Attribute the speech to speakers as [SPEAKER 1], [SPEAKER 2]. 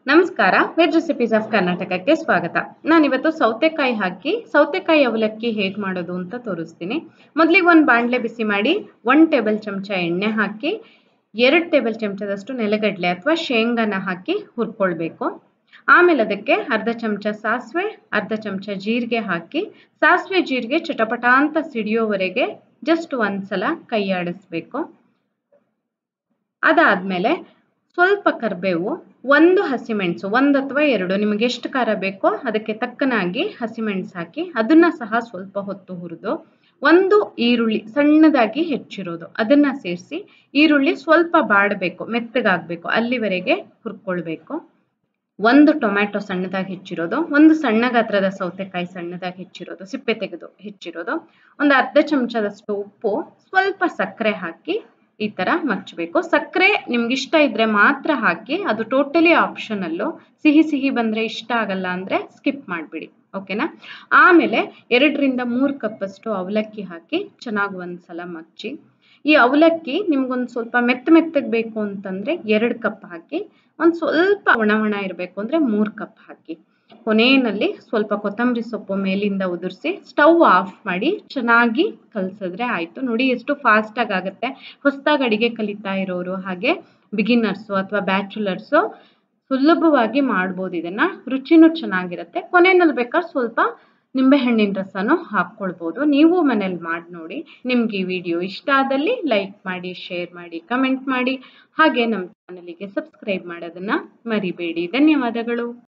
[SPEAKER 1] ನಮಸ್ಕಾರ veg recipes of ಕರ್ನಾಟಕಕ್ಕೆ ಸ್ವಾಗತ ನಾನಿವತ್ತು ಸೌತೆಕಾಯಿ ಹಾಕಿ ಸೌತೆಕಾಯಿ ಅವಲಕ್ಕಿ ಹೇಗೆ ಮಾಡೋದು ಅಂತ ತೋರಿಸ್ತೀನಿ ಮೊದಲಿಗೆ ಒಂದು ಬಾಣಲೆ ಬಿಸಿ ಮಾಡಿ ಒನ್ ಟೇಬಲ್ ಚಮಚ ಎಣ್ಣೆ ಹಾಕಿ ಎರಡು ಟೇಬಲ್ ಚಮಚದಷ್ಟು ನೆಲಗಡಲೆ ಅಥವಾ ಶೇಂಗಾನ ಹಾಕಿ ಹುರ್ಕೊಳ್ಬೇಕು ಆಮೇಲೆ ಅದಕ್ಕೆ ಅರ್ಧ ಚಮಚ ಸಾಸಿವೆ ಅರ್ಧ ಚಮಚ ಜೀರಿಗೆ ಹಾಕಿ ಸಾಸಿವೆ ಜೀರಿಗೆ ಚಟಪಟ ಅಂತ ಸಿಡಿಯೋವರೆಗೆ ಜಸ್ಟ್ ಒಂದ್ಸಲ ಕೈ ಆಡಿಸ್ಬೇಕು ಅದಾದಮೇಲೆ ಸ್ವಲ್ಪ ಕರಿಬೇವು ಒಂದು ಹಸಿಮೆಣಸು ಒಂದು ಅಥವಾ ಎರಡು ನಿಮಗೆ ಎಷ್ಟು ಖಾರ ಬೇಕೋ ಅದಕ್ಕೆ ತಕ್ಕನಾಗಿ ಹಸಿಮೆಣಸು ಹಾಕಿ ಅದನ್ನ ಸಹ ಸ್ವಲ್ಪ ಹೊತ್ತು ಹುರಿದು ಒಂದು ಈರುಳ್ಳಿ ಸಣ್ಣದಾಗಿ ಹೆಚ್ಚಿರೋದು ಅದನ್ನ ಸೇರಿಸಿ ಈರುಳ್ಳಿ ಸ್ವಲ್ಪ ಬಾಡಬೇಕು ಮೆತ್ತಗಾಗಬೇಕು ಅಲ್ಲಿವರೆಗೆ ಹುರ್ಕೊಳ್ಬೇಕು ಒಂದು ಟೊಮ್ಯಾಟೊ ಸಣ್ಣದಾಗಿ ಹೆಚ್ಚಿರೋದು ಒಂದು ಸಣ್ಣ ಗಾತ್ರದ ಸೌತೆಕಾಯಿ ಸಣ್ಣದಾಗಿ ಹೆಚ್ಚಿರೋದು ಸಿಪ್ಪೆ ತೆಗೆದು ಹೆಚ್ಚಿರೋದು ಒಂದು ಅರ್ಧ ಚಮಚದಷ್ಟು ಉಪ್ಪು ಸ್ವಲ್ಪ ಸಕ್ಕರೆ ಹಾಕಿ ಈ ಥರ ಮಚ್ಚಬೇಕು ಸಕ್ಕರೆ ನಿಮ್ಗೆ ಇಷ್ಟ ಇದ್ರೆ ಮಾತ್ರ ಹಾಕಿ ಅದು ಟೋಟಲಿ ಆಪ್ಷನಲ್ಲು ಸಿಹಿ ಸಿಹಿ ಬಂದರೆ ಇಷ್ಟ ಆಗಲ್ಲ ಅಂದರೆ ಸ್ಕಿಪ್ ಮಾಡಿಬಿಡಿ ಓಕೆನಾ ಆಮೇಲೆ ಎರಡರಿಂದ ಮೂರು ಕಪ್ಪಷ್ಟು ಅವಲಕ್ಕಿ ಹಾಕಿ ಚೆನ್ನಾಗಿ ಒಂದ್ಸಲ ಮಚ್ಚಿ ಈ ಅವಲಕ್ಕಿ ನಿಮ್ಗೊಂದು ಸ್ವಲ್ಪ ಮೆತ್ತ ಮೆತ್ತಗೆ ಬೇಕು ಅಂತಂದರೆ ಎರಡು ಕಪ್ ಹಾಕಿ ಒಂದು ಸ್ವಲ್ಪ ಒಣ ಒಣ ಇರಬೇಕು ಅಂದರೆ ಮೂರು ಕಪ್ ಹಾಕಿ ಕೊನೆಯಲ್ಲಿ ಸ್ವಲ್ಪ ಕೊತ್ತಂಬರಿ ಸೊಪ್ಪು ಮೇಲಿಂದ ಉದುರಿಸಿ ಸ್ಟವ್ ಆಫ್ ಮಾಡಿ ಚೆನ್ನಾಗಿ ಕಲಸಿದ್ರೆ ಆಯಿತು ನೋಡಿ ಎಷ್ಟು ಫಾಸ್ಟಾಗಿ ಆಗುತ್ತೆ ಹೊಸದಾಗಿ ಅಡಿಗೆ ಕಲಿತಾ ಇರೋರು ಹಾಗೆ ಬಿಗಿನರ್ಸು ಅಥವಾ ಬ್ಯಾಚುಲರ್ಸು ಸುಲಭವಾಗಿ ಮಾಡ್ಬೋದು ಇದನ್ನು ರುಚಿನೂ ಚೆನ್ನಾಗಿರುತ್ತೆ ಕೊನೆಯಲ್ಲಿ ಬೇಕಾದ್ರೆ ಸ್ವಲ್ಪ ನಿಂಬೆಹಣ್ಣಿನ ರಸನೂ ಹಾಕ್ಕೊಳ್ಬೋದು ನೀವು ಮನೇಲಿ ಮಾಡಿ ನೋಡಿ ನಿಮ್ಗೆ ಈ ವಿಡಿಯೋ ಇಷ್ಟ ಆದಲ್ಲಿ ಲೈಕ್ ಮಾಡಿ ಶೇರ್ ಮಾಡಿ ಕಮೆಂಟ್ ಮಾಡಿ ಹಾಗೆ ನಮ್ಮ ಚಾನಲಿಗೆ ಸಬ್ಸ್ಕ್ರೈಬ್ ಮಾಡೋದನ್ನು ಮರಿಬೇಡಿ ಧನ್ಯವಾದಗಳು